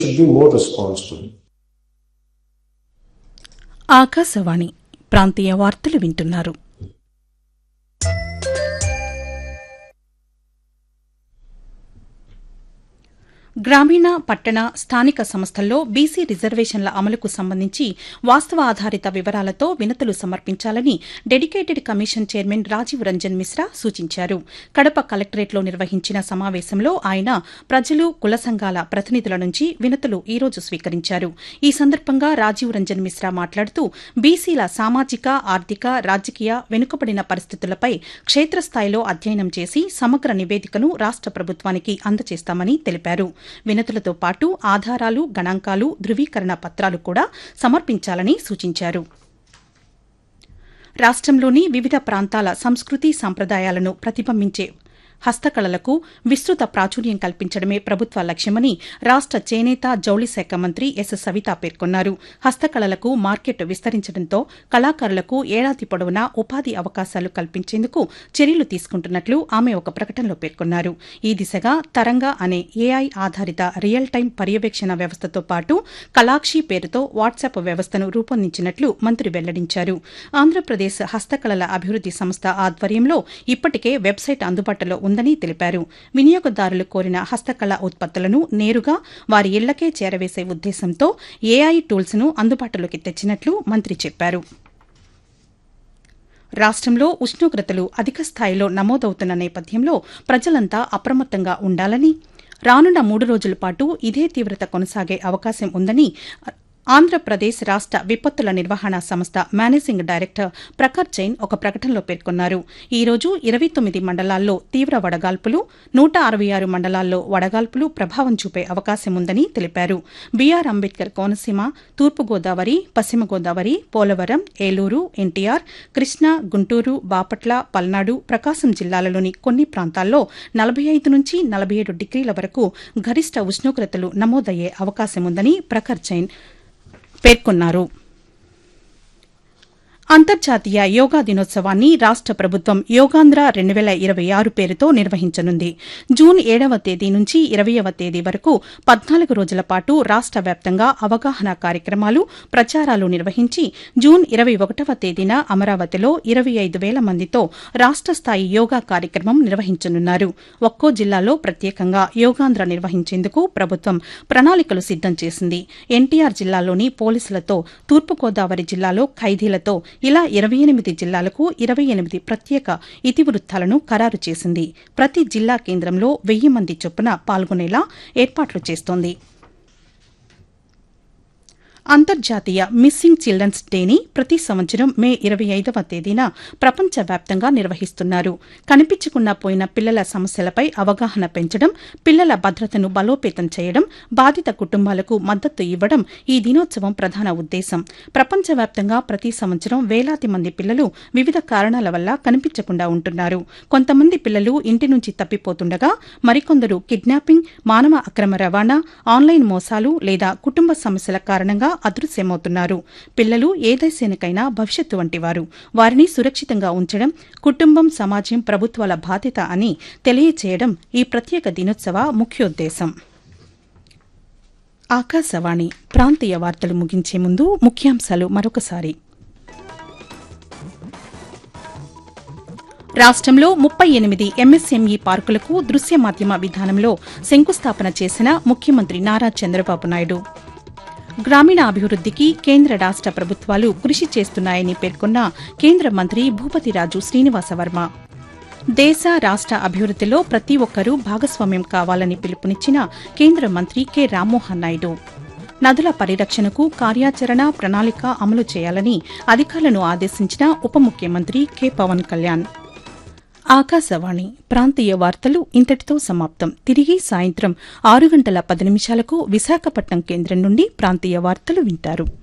should be more responsible. Akashvani ప్రాంతీయ వార్తలు వింటున్నారు గ్రామీణ పట్టణ స్థానిక సంస్థల్లో బీసీ రిజర్వేషన్ల అమలుకు సంబంధించి వాస్తవ ఆధారిత వివరాలతో వినతులు సమర్పించాలని dedicated commission chairman Rajiv Ranjan Mishra సూచించారు కడప కలెక్టరేట్లో నిర్వహించిన సమావేశంలో ఆయన ప్రజలు కుల సంఘాల ప్రతినిధుల నుంచి వినతులు ఈ రోజు స్వీకరించారు ఈ సందర్భంగా రాజీవ్ రంజన్ మిశ్రా మాట్లాడుతూ బీసీల సామాజిక ఆర్థిక రాజకీయ వెనుకబడిన పరిస్థితులపై క్షేత్రస్థాయిలో అధ్యయనం చేసి సమగ్ర నివేదికను రాష్ట ప్రభుత్వానికి అందజేస్తామని తెలిపారు వినతులతో పాటు ఆధారాలు గణాంకాలు ధృవీకరణ పత్రాలు కూడా సమర్పించాలని సూచించారు రాష్ట్రంలోని వివిధ ప్రాంతాల సంస్కృతి సంప్రదాయాలను ప్రతిబింబించే హస్తకళలకు విస్తృత ప్రాచుర్యం కల్పించడమే ప్రభుత్వ లక్ష్యమని రాష్ట చేనేత జౌళి శాఖ మంత్రి ఎస్ సవిత పేర్కొన్నారు హస్తకళలకు మార్కెట్ విస్తరించడంతో కళాకారులకు ఏడాది పొడవునా ఉపాధి అవకాశాలు కల్పించేందుకు చర్యలు తీసుకుంటున్నట్లు ఆమె ఒక ప్రకటనలో పేర్కొన్నారు ఈ దిశగా తరంగా అనే ఏఐ ఆధారిత రియల్ టైం పర్యవేక్షణ వ్యవస్థతో పాటు కలాక్షి పేరుతో వాట్సాప్ వ్యవస్థను రూపొందించినట్లు మంత్రి వెల్లడించారు ఆంధ్రప్రదేశ్ హస్తకళల అభివృద్ది సంస్థ ఆధ్వర్యంలో ఇప్పటికే వెబ్సైట్ అందుబాటులో ఉందని తెలిపారు వినియోగదారులు కోరిన హస్తకళ ఉత్పత్తులను నేరుగా వారి ఇళ్లకే చేరవేసే ఉద్దేశంతో ఏఐ టూల్స్ ను అందుబాటులోకి తెచ్చినట్లు మంత్రి చెప్పారు రాష్ట్రంలో ఉష్ణోగ్రతలు అధిక స్థాయిలో నమోదవుతున్న నేపథ్యంలో ప్రజలంతా అప్రమత్తంగా ఉండాలని రానున్న మూడు రోజుల పాటు ఇదే తీవ్రత కొనసాగే అవకాశం ఉందని ఆంధ్రప్రదేశ్ రాష్ట విపత్తుల నిర్వహణ సంస్థ మేనేజింగ్ డైరెక్టర్ ప్రఖర్ జైన్ ఒక ప్రకటనలో పేర్కొన్నారు ఈ రోజు ఇరవై తొమ్మిది మండలాల్లో తీవ్ర వడగాల్పులు నూట అరవై ఆరు మండలాల్లో వడగాల్పులు ప్రభావం చూపే అవకాశం ఉందని తెలిపారు బీఆర్ అంబేద్కర్ కోనసీమ తూర్పుగోదావరి పశ్చిమ గోదావరి పోలవరం ఏలూరు ఎన్టీఆర్ కృష్ణా గుంటూరు బాపట్ల పల్నాడు ప్రకాశం జిల్లాలలోని కొన్ని ప్రాంతాల్లో నలభై ఐదు నుంచి నలభై ఏడు డిగ్రీల వరకు గరిష్ట ఉష్ణోగ్రతలు నమోదయ్యే అవకాశం ఉందని ప్రఖర్ జైన్ పేర్కొన్నారు అంతర్జాతీయ యోగా దినోత్సవాన్ని రాష్ట ప్రభుత్వం యోగాంధ్ర రెండు వేల ఇరవై ఆరు పేరుతో నిర్వహించనుంది జూన్ ఏడవ తేదీ నుంచి ఇరవయవ తేదీ వరకు పద్నాలుగు రోజుల పాటు రాష్ట వ్యాప్తంగా అవగాహన కార్యక్రమాలు ప్రచారాలు నిర్వహించి జూన్ ఇరవై ఒకటవ తేదీన అమరావతిలో ఇరవై ఐదు వేల మందితో రాష్ట స్థాయి యోగా కార్యక్రమం నిర్వహించనున్నారు ఒక్కో జిల్లాలో ప్రత్యేకంగా యోగాంధ్ర నిర్వహించేందుకు ప్రభుత్వం ప్రణాళికలు సిద్దం చేసింది ఎన్టీఆర్ జిల్లాలోని పోలీసులతో తూర్పుగోదావరి జిల్లాలో ఖైదీలతో ఇలా ఇరవై ఎనిమిది జిల్లాలకు ఇరవై ఎనిమిది ప్రత్యేక ఇతివృత్తాలను ఖరారు చేసింది ప్రతి జిల్లా కేంద్రంలో వెయ్యి మంది చొప్పున పాల్గొనేలా ఏర్పాట్లు చేస్తోంది అంతర్జాతీయ మిస్సింగ్ చిల్డ్రన్స్ డేని ప్రతి సంవత్సరం మే ఇరవై ఐదవ తేదీన ప్రపంచవ్యాప్తంగా నిర్వహిస్తున్నారు కనిపించకుండా పోయిన పిల్లల సమస్యలపై అవగాహన పెంచడం పిల్లల భద్రతను బలోపేతం చేయడం బాధిత కుటుంబాలకు మద్దతు ఇవ్వడం ఈ దినోత్సవం ప్రధాన ఉద్దేశం ప్రపంచవ్యాప్తంగా ప్రతి సంవత్సరం వేలాది మంది పిల్లలు వివిధ కారణాల వల్ల కనిపించకుండా ఉంటున్నారు కొంతమంది పిల్లలు ఇంటి నుంచి తప్పిపోతుండగా మరికొందరు కిడ్నాపింగ్ మానవ అక్రమ రవాణా ఆన్లైన్ మోసాలు లేదా కుటుంబ సమస్యల కారణంగా అదృశ్యమవుతున్నారు పిల్లలు ఏ దేశానికైనా భవిష్యత్తు వంటివారు వారిని సురక్షితంగా ఉంచడం కుటుంబం సమాజం ప్రభుత్వాల బాధ్యత అని తెలియచేయడం ఈ ప్రత్యేక దినోత్సవ ముఖ్యోద్దేశం ఆకాశవాణి ప్రాంతీయ వార్తలు ముగించే ముందు ముఖ్యాంశాలు మరొకసారి రాష్ట్రంలో ముప్పై ఎనిమిది ఎంఎస్ఎంఈ పార్కులకు దృశ్య మాధ్యమ విధానంలో శంకుస్థాపన చేసిన ముఖ్యమంత్రి నారా చంద్రబాబు నాయుడు గ్రామీణ అభివృద్దికి కేంద్ర రాష్ట ప్రభుత్వాలు కృషి చేస్తున్నాయని పేర్కొన్న కేంద్ర మంత్రి భూపతిరాజు శ్రీనివాసవర్మ దేశ రాష్ట అభివృద్దిలో ప్రతి ఒక్కరూ భాగస్వామ్యం కావాలని పిలుపునిచ్చిన కేంద్ర మంత్రి కె రామ్మోహన్ నాయుడు నదుల పరిరక్షణకు కార్యాచరణ ప్రణాళిక అమలు చేయాలని అధికారులను ఆదేశించిన ఉప ముఖ్యమంత్రి కె పవన్ కళ్యాణ్ ఆకాశవాణి ప్రాంతీయ వార్తలు ఇంతటితో సమాప్తం తిరిగి సాయంత్రం ఆరు గంటల పది నిమిషాలకు విశాఖపట్నం కేంద్రం నుండి ప్రాంతీయ వార్తలు వింటారు